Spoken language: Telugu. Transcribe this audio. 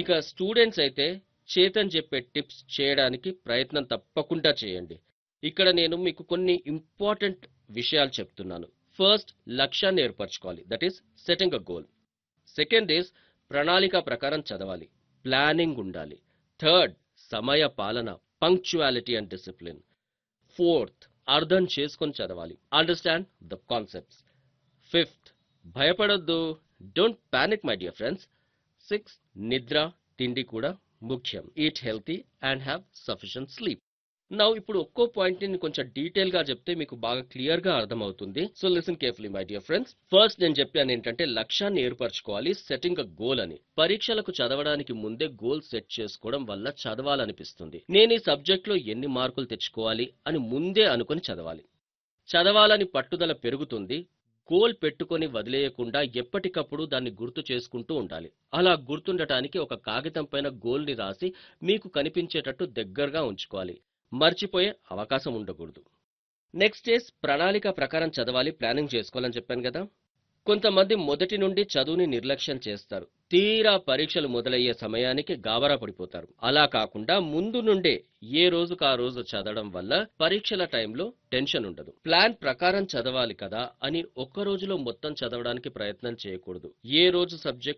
ఇక స్టూడెంట్స్ అయితే చేతన్ చెప్పే టిప్స్ చేయడానికి ప్రయత్నం తప్పకుండా చేయండి ఇక్కడ నేను మీకు కొన్ని ఇంపార్టెంట్ విషయాలు చెప్తున్నాను ఫస్ట్ లక్ష్యాన్ని ఏర్పరచుకోవాలి that is setting a goal second is ప్రణాళిక ప్రకారం చదవాలి ప్లానింగ్ ఉండాలి థర్డ్ సమయ పాలన పంక్చువాలిటీ అండ్ డిసిప్లిన్ ఫోర్త్ అర్థం చేసుకొని చదవాలి అండర్స్టాండ్ ద కాన్సెప్ట్స్ ఫిఫ్త్ భయపడొద్దు don't panic my dear friends six నిద్ర తిండి కూడా ముఖ్యం eat healthy and have sufficient sleep now ఇప్పుడు ఒక్కో పాయింట్ ని కొంచెం డీటెయిల్ గా చెప్తే మీకు బాగా క్లియర్ గా అర్థమవుతుంది so listen carefully my dear friends first నేను చెప్పాను ఏంటంటే లక్ష్యాన్ని ఏర్పరచుకోవాలి సెట్టింగ్ అ గోల్ అని పరీక్షలకు చదవడానికి ముందే గోల్ సెట్ చేసుకోవడం వల్ల చదవాలనిపిస్తుంది నేను ఈ సబ్జెక్ట్ లో ఎన్ని మార్కులు తెచ్చుకోవాలి అని ముందే అనుకొని చదవాలి చదవాలని పట్టుదల పెరుగుతుంది గోల్ పెట్టుకొని వదిలేయకుండా ఎప్పటికప్పుడు దాన్ని గుర్తు చేసుకుంటూ ఉండాలి అలా గుర్తుండటానికి ఒక కాగితం పైన గోల్ని రాసి మీకు కనిపించేటట్టు దగ్గరగా ఉంచుకోవాలి మర్చిపోయే అవకాశం ఉండకూడదు నెక్స్ట్ డేస్ ప్రణాళిక ప్రకారం చదవాలి ప్లానింగ్ చేసుకోవాలని చెప్పాను కదా కొంతమంది మొదటి నుండి చదువుని నిర్లక్ష్యం చేస్తారు తీరా పరీక్షలు మొదలయ్యే సమయానికి గాబరా పడిపోతారు అలా కాకుండా ముందు నుండే ఏ రోజుకు ఆ రోజు చదవడం వల్ల పరీక్షల టైంలో టెన్షన్ ఉండదు ప్లాన్ ప్రకారం చదవాలి కదా అని ఒక్క రోజులో మొత్తం చదవడానికి ప్రయత్నం చేయకూడదు ఏ రోజు సబ్జెక్ట్